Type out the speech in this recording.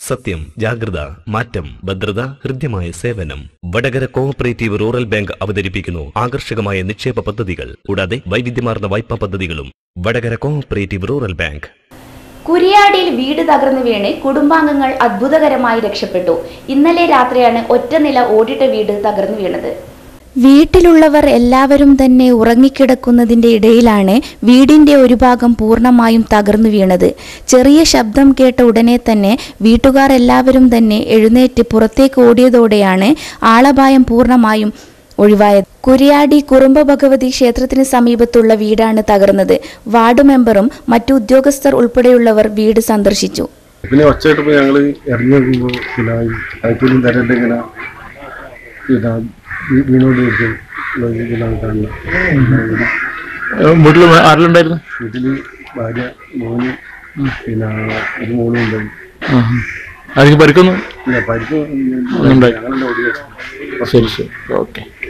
സത്യം ജാഗ്രത മാറ്റം ഭദ്രത ഹൃദ്യമായ സേവനം വടകര കോഓപ്പറേറ്റീവ് റൂറൽ ബാങ്ക് അവതരിപ്പിക്കുന്നു ആകർഷകമായ നിക്ഷേപ പദ്ധതികൾ കൂടാതെ വൈവിധ്യമാർന്ന വായ്പാ പദ്ധതികളും വടകര കോഓപ്പറേറ്റീവ് റൂറൽ ബാങ്ക് കുരിയാടിയിൽ വീട് തകർന്നു വീണ് കുടുംബാംഗങ്ങൾ അത്ഭുതകരമായി രക്ഷപ്പെട്ടു ഇന്നലെ രാത്രിയാണ് ഒറ്റനില ഓടിട്ട വീട് തകർന്നു വീണത് വീട്ടിലുള്ളവർ എല്ലാവരും തന്നെ ഉറങ്ങിക്കിടക്കുന്നതിന്റെ ഇടയിലാണ് വീടിന്റെ ഒരു ഭാഗം പൂർണ്ണമായും തകർന്നു വീണത് ചെറിയ ശബ്ദം കേട്ട ഉടനെ തന്നെ വീട്ടുകാർ എല്ലാവരും തന്നെ എഴുന്നേറ്റ് പുറത്തേക്ക് ഓടിയതോടെയാണ് ആളപായം പൂർണ്ണമായും ഒഴിവായത് കുരിയാടി കുറുമ്പ ഭഗവതി ക്ഷേത്രത്തിന് സമീപത്തുള്ള വീടാണ് തകർന്നത് വാർഡ് മെമ്പറും മറ്റു ഉദ്യോഗസ്ഥർ ഉൾപ്പെടെയുള്ളവർ വീട് സന്ദർശിച്ചു പിന്നെ ഒച്ചയായിട്ടപ്പോൾ ഞങ്ങൾ ഇറങ്ങി നോക്കുമ്പോൾ പിന്നെ കൈക്കൂലിയും തരല്ല ഇങ്ങനെ പിന്നെ വീ- വീണോണ്ട് ഇരിക്കും ഇതിലാണ് കാണുന്നത് വീട്ടിൽ ആരെല്ലാണ്ടായിരുന്നു വീട്ടിൽ ഭാര്യ മോന് പിന്നെ ഒരു മോളും ഉണ്ട് ആർക്ക് പരിക്കൊന്നും ഇല്ല പരിപ്പ് ഉണ്ടായി. ഞങ്ങളെല്ലാം ഓടി ശരി ശരി ഓക്കെ